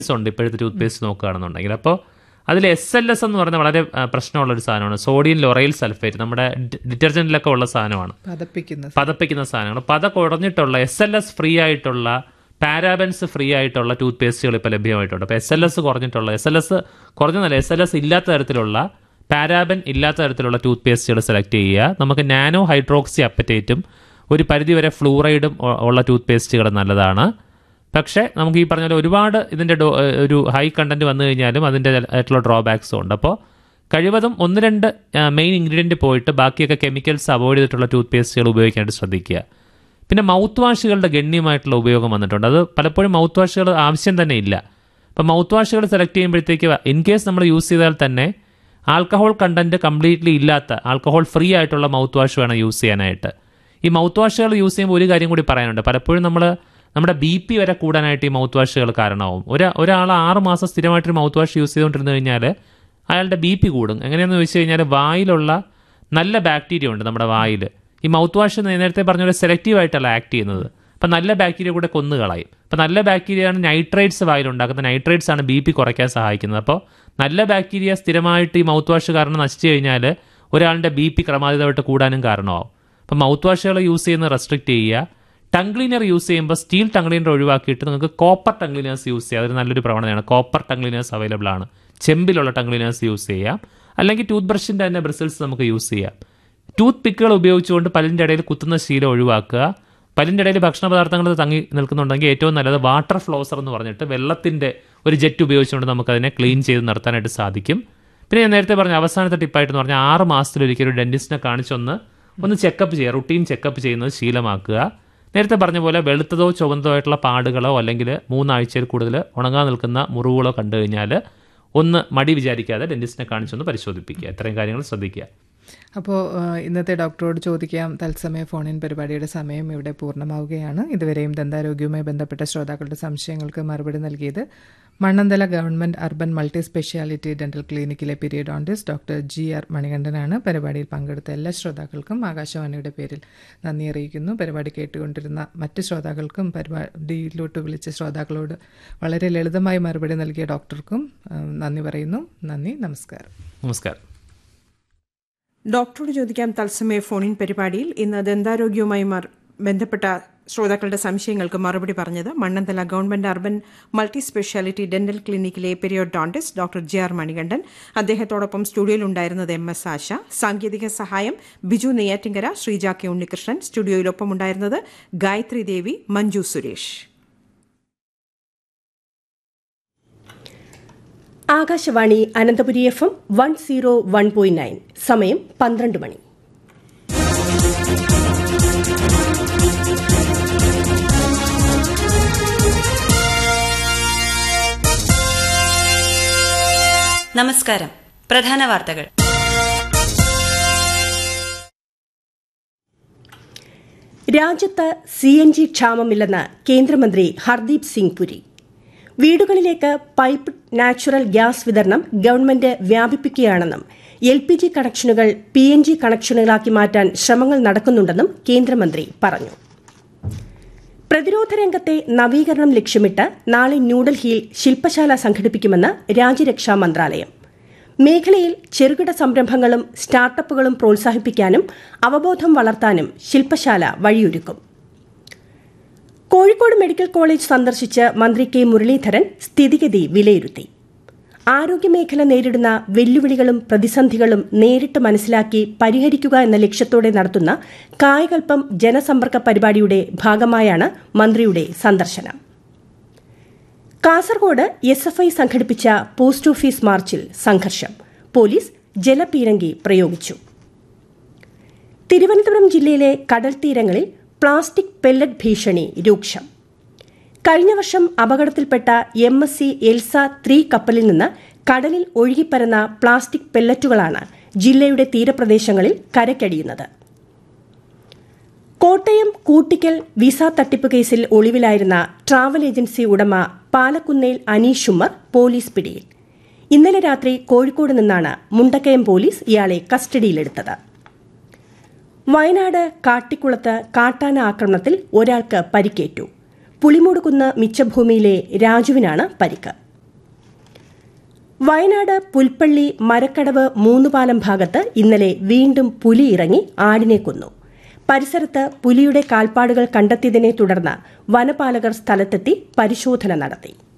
ഉണ്ട് ഇപ്പോഴത്തെ tooth paste നോക്കുകയാണെന്നുണ്ടെങ്കിൽ അപ്പോൾ അതിൽ എസ് എൽ എസ് എന്ന് പറയുന്ന വളരെ ആ, പ്രശ്നമുള്ള ഒരു സാധനമാണ് സോഡിയം ലൊറൈൽ സൾഫേറ്റ് നമ്മുടെ ഡിറ്റർജൻറ്റിലൊക്കെ ഉള്ള സാധനമാണ് പതപ്പിക്കുന്ന പതപ്പിക്കുന്ന സാധനങ്ങൾ പത കുറഞ്ഞിട്ടുള്ള എസ് എൽ എസ് ഫ്രീ ആയിട്ടുള്ള പാരാബൻസ് ഫ്രീ ആയിട്ടുള്ള ടൂത്ത് പേസ്റ്റുകൾ ഇപ്പോൾ ലഭ്യമായിട്ടുണ്ട് അപ്പോൾ എസ് എൽ എസ് കുറഞ്ഞിട്ടുള്ള എസ് എൽ എസ് കുറഞ്ഞതല്ല എസ് എൽ എസ് ഇല്ലാത്ത തരത്തിലുള്ള പാരാബൻ ഇല്ലാത്ത തരത്തിലുള്ള ടൂത്ത് പേസ്റ്റുകൾ സെലക്ട് ചെയ്യുക നമുക്ക് നാനോ ഹൈഡ്രോക്സി അപ്പറ്റേറ്റും ഒരു പരിധിവരെ ഫ്ലൂറൈഡും ഉ- ഉള്ള ടൂത്ത് പേസ്റ്റുകൾ നല്ലതാണ് പക്ഷേ നമുക്ക് ഈ പറഞ്ഞ പോലെ ഒരുപാട് ഇതിൻ്റെ ഡോ ഒരു ഹൈ കണ്ടന്റ് വന്നു കഴിഞ്ഞാലും അതിൻ്റെ ആയിട്ടുള്ള ഡ്രോബാക്സും ഉണ്ട് അപ്പോൾ കഴിവതും ഒന്ന് രണ്ട് മെയിൻ ഇൻഗ്രീഡിയൻറ്റ് പോയിട്ട് ബാക്കിയൊക്കെ കെമിക്കൽസ് അവോയ്ഡ് ചെയ്തിട്ടുള്ള ടൂത്ത് പേസ്റ്റുകൾ ഉപയോഗിക്കാനായിട്ട് ശ്രദ്ധിക്കുക പിന്നെ മൗത്ത് വാഷുകളുടെ ഗണ്യമായിട്ടുള്ള ഉപയോഗം വന്നിട്ടുണ്ട് അത് പലപ്പോഴും മൗത്ത് വാഷുകൾ ആവശ്യം തന്നെ ഇല്ല അപ്പം മൗത്ത് വാഷുകൾ സെലക്ട് ചെയ്യുമ്പോഴത്തേക്ക് ഇൻ കേസ് നമ്മൾ യൂസ് ചെയ്താൽ തന്നെ ആൽക്കഹോൾ കണ്ടന്റ് കംപ്ലീറ്റ്ലി ഇല്ലാത്ത ആൽക്കഹോൾ ഫ്രീ ആയിട്ടുള്ള മൗത്ത് വാഷ് വേണം യൂസ് ചെയ്യാനായിട്ട് ഈ മൗത്ത് വാഷുകൾ യൂസ് ചെയ്യുമ്പോൾ ഒരു കാര്യം കൂടി പറയാനുണ്ട് പലപ്പോഴും നമ്മൾ നമ്മുടെ ബി പി വരെ കൂടാനായിട്ട് ഈ മൗത്ത് വാഷുകൾ കാരണമാവും ഒരു ഒരാൾ ആറ് മാസം സ്ഥിരമായിട്ടൊരു മൗത്ത് വാഷ് യൂസ് ചെയ്തുകൊണ്ടിരുന്നു കഴിഞ്ഞാൽ അയാളുടെ ബി പി കൂടും എങ്ങനെയാണെന്ന് ചോദിച്ചു കഴിഞ്ഞാൽ വായിലുള്ള നല്ല ബാക്ടീരിയ ഉണ്ട് നമ്മുടെ വായിൽ ഈ മൗത്ത് വാഷ് നേരത്തെ പറഞ്ഞ പോലെ സെലക്റ്റീവ് ആയിട്ടല്ല ആക്ട് ചെയ്യുന്നത് അപ്പം നല്ല ബാക്ടീരിയ കൂടെ കൊന്നു കളയും അപ്പം നല്ല ബാക്ടീരിയയാണ് നൈട്രേറ്റ്സ് വായിലുണ്ടാക്കുന്നത് നൈട്രേറ്റ്സ് ആണ് ബി പി കുറയ്ക്കാൻ സഹായിക്കുന്നത് അപ്പോൾ നല്ല ബാക്ടീരിയ സ്ഥിരമായിട്ട് ഈ മൗത്ത് വാഷ് കാരണം നശിച്ചു കഴിഞ്ഞാൽ ഒരാളുടെ ബി പി ക്രമാതീതമായിട്ട് കൂടാനും കാരണമാവും അപ്പം മൗത്ത് വാഷുകൾ യൂസ് ചെയ്യുന്നത് റെസ്ട്രിക്റ്റ് ചെയ്യുക ടങ് ക്ലീനർ യൂസ് ചെയ്യുമ്പോൾ സ്റ്റീൽ ടങ് ക്ലീനർ ഒഴിവാക്കിയിട്ട് നിങ്ങൾക്ക് കോപ്പർ ടങ് ക്ലീനേഴ്സ് യൂസ് ചെയ്യുക അതൊരു നല്ലൊരു പ്രവണതയാണ് കോപ്പർ ടങ് ക്ലീനേഴ്സ് അവൈലബിൾ ആണ് ചെമ്പിലുള്ള ടങ് ക്ലീനേഴ്സ് യൂസ് ചെയ്യാം അല്ലെങ്കിൽ ടൂത്ത് ബ്രഷിൻ്റെ തന്നെ ബ്രിസിൽസ് നമുക്ക് യൂസ് ചെയ്യാം ടൂത്ത് പിക്കുകൾ ഉപയോഗിച്ചുകൊണ്ട് പല്ലിൻ്റെ ഇടയിൽ കുത്തുന്ന ശീലം ഒഴിവാക്കുക പല്ലിൻ്റെ ഇടയിൽ ഭക്ഷണ പദാർത്ഥങ്ങൾ തങ്ങി നിൽക്കുന്നുണ്ടെങ്കിൽ ഏറ്റവും നല്ലത് വാട്ടർ ഫ്ലോസർ എന്ന് പറഞ്ഞിട്ട് വെള്ളത്തിൻ്റെ ഒരു ജെറ്റ് ഉപയോഗിച്ചുകൊണ്ട് നമുക്കതിനെ ക്ലീൻ ചെയ്ത് നിർത്താനായിട്ട് സാധിക്കും പിന്നെ ഞാൻ നേരത്തെ പറഞ്ഞ അവസാനത്തെ ടിപ്പായിട്ട് എന്ന് പറഞ്ഞാൽ ആറ് മാസത്തിലൊരിക്കൽ ഒരു ഡെന്റിസ്റ്റിനെ കാണിച്ചൊന്ന് ഒന്ന് ചെക്കപ്പ് ചെയ്യുക റുട്ടീൻ ചെക്കപ്പ് ചെയ്യുന്നത് ശീലമാക്കുക നേരത്തെ പറഞ്ഞ പോലെ വെളുത്തതോ ചുവന്നതോ ആയിട്ടുള്ള പാടുകളോ അല്ലെങ്കിൽ മൂന്നാഴ്ചയിൽ കൂടുതൽ ഉണങ്ങാൻ നിൽക്കുന്ന മുറിവുകളോ കണ്ടു കഴിഞ്ഞാൽ ഒന്ന് മടി വിചാരിക്കാതെ ഡെന്റിസ്റ്റിനെ കാണിച്ചൊന്ന് പരിശോധിപ്പിക്കുക ഇത്രയും കാര്യങ്ങൾ ശ്രദ്ധിക്കുക അപ്പോൾ ഇന്നത്തെ ഡോക്ടറോട് ചോദിക്കാം തത്സമയ ഫോണിൻ പരിപാടിയുടെ സമയം ഇവിടെ പൂർണ്ണമാവുകയാണ് ഇതുവരെയും ദന്താരോഗ്യവുമായി ബന്ധപ്പെട്ട ശ്രോതാക്കളുടെ സംശയങ്ങൾക്ക് മറുപടി നൽകിയത് Mannanthala government urban multi speciality dental ക്ലിനിക്കിലെ പീരിയഡോണ്ടിസ്റ്റ് ഡോക്ടർ ജി ആർ മണികണ്ഠനാണ് പരിപാടിയിൽ പങ്കെടുത്ത എല്ലാ ശ്രോതാക്കൾക്കും ആകാശവാണിയുടെ പേരിൽ നന്ദി അറിയിക്കുന്നു പരിപാടി കേട്ടുകൊണ്ടിരുന്ന മറ്റ് ശ്രോതാക്കൾക്കും പരിപാടിയിലോട്ട് വിളിച്ച ശ്രോതാക്കളോട് വളരെ ലളിതമായി മറുപടി നൽകിയ ഡോക്ടർക്കും ആ, നന്ദി പറയുന്നു നന്ദി നമസ്കാരം നമസ്കാരം ഡോക്ടറോട് ചോദിക്കാം തത്സമയ ഫോണിൻ പരിപാടിയിൽ ഇന്ന് ദന്താരോഗ്യവുമായി മർ- ബന്ധപ്പെട്ട ശ്രോതാക്കളുടെ സംശയങ്ങൾക്ക് മറുപടി പറഞ്ഞത് Mannanthala government urban multi speciality dental ക്ലിനിക്കിലെ periodontist doctor J R Manikandan അദ്ദേഹത്തോടൊപ്പം സ്റ്റുഡിയോയിൽ ഉണ്ടായിരുന്നത് എം എസ് ആശ സാങ്കേതിക സഹായം ബിജു നെയ്യാറ്റിങ്കര ശ്രീജ കെ ഉണ്ണികൃഷ്ണൻ സ്റ്റുഡിയോയിലൊപ്പം ഉണ്ടായിരുന്നത് Gayathri Devi Manju Suresh Akashvani Ananthapuri F M one zero one point nine സമയം പന്ത്രണ്ട് മണി നമസ്കാരം പ്രധാന വാർത്തകൾ രാജ്യത്ത് സി എൻ ജി ക്ഷാമമില്ലെന്ന് കേന്ദ്രമന്ത്രി ഹർദീപ് സിംഗ് പുരി വീടുകളിലേക്ക് പൈപ്പ് നാച്ചുറൽ ഗ്യാസ് വിതരണം ഗവൺമെന്റ് വ്യാപിപ്പിക്കുകയാണെന്നും എൽ പി ജി കണക്ഷനുകൾ പി എൻ ജി കണക്ഷനുകളാക്കി മാറ്റാൻ ശ്രമങ്ങൾ നടക്കുന്നുണ്ടെന്നും കേന്ദ്രമന്ത്രി പറഞ്ഞു പ്രതിരോധ രംഗത്തെ നവീകരണം ലക്ഷ്യമിട്ട് നാളെ ന്യൂഡൽഹിയിൽ ശില്പശാല സംഘടിപ്പിക്കുമെന്ന് രാജ്യരക്ഷാ മന്ത്രാലയം മേഖലയിൽ ചെറുകിട സംരംഭങ്ങളും സ്റ്റാർട്ടപ്പുകളും പ്രോത്സാഹിപ്പിക്കാനും അവബോധം വളർത്താനും ശില്പശാല വഴിയൊരുക്കും കോഴിക്കോട് മെഡിക്കൽ കോളേജ് സന്ദർശിച്ച് മന്ത്രി കെ മുരളീധരൻ സ്ഥിതിഗതി വിലയിരുത്തി ആരോഗ്യമേഖല നേരിടുന്ന വെല്ലുവിളികളും പ്രതിസന്ധികളും നേരിട്ട് മനസ്സിലാക്കി പരിഹരിക്കുക എന്ന ലക്ഷ്യത്തോടെ നടത്തുന്ന കായകൽപ്പം ജനസമ്പർക്ക പരിപാടിയുടെ ഭാഗമായാണ് മന്ത്രിയുടെ സന്ദർശനം കാസർഗോഡ് എസ് എഫ് ഐ സംഘടിപ്പിച്ച പോസ്റ്റ് ഓഫീസ് മാർച്ചിൽ സംഘർഷം പോലീസ് ജലപീരങ്കി പ്രയോഗിച്ചു തിരുവനന്തപുരം ജില്ലയിലെ കടൽ തീരങ്ങളിൽ പ്ലാസ്റ്റിക് പെല്ലറ്റ് ഭീഷണി രൂക്ഷം കഴിഞ്ഞ വർഷം അപകടത്തിൽപ്പെട്ട M S C Elsa three കപ്പലിൽ നിന്ന് കടലിൽ ഒഴുകിപ്പരന്ന പ്ലാസ്റ്റിക് പെല്ലറ്റുകളാണ് ജില്ലയുടെ തീരപ്രദേശങ്ങളിൽ കരക്കടിയുന്നത് കോട്ടയം കൂട്ടിക്കൽ വിസ തട്ടിപ്പ് കേസിൽ ഒളിവിലായിരുന്ന ട്രാവൽ ഏജൻസി ഉടമ പാലക്കുന്നേൽ അനീഷ് ഉമ്മർ പോലീസ് പിടിയിൽ ഇന്നലെ രാത്രി കോഴിക്കോട് നിന്നാണ് മുണ്ടക്കയം പോലീസ് ഇയാളെ കസ്റ്റഡിയിലെടുത്തത് വയനാട് കാട്ടിക്കുളത്ത് കാട്ടാന ആക്രമണത്തിൽ ഒരാൾക്ക് പരിക്കേറ്റു പുളിമൂടുകുന്ന് മിച്ചഭൂമിയിലെ രാജുവിനാണ് പരിക്ക് വയനാട് പുൽപ്പള്ളി മരക്കടവ് മൂന്നുപാലം ഭാഗത്ത് ഇന്നലെ വീണ്ടും പുലി ഇറങ്ങി ആടിനെ കൊന്നു പരിസരത്ത് പുലിയുടെ കാൽപ്പാടുകൾ കണ്ടെത്തിയതിനെ തുടർന്ന് വനപാലകർ സ്ഥലത്തെത്തി പരിശോധന നടത്തി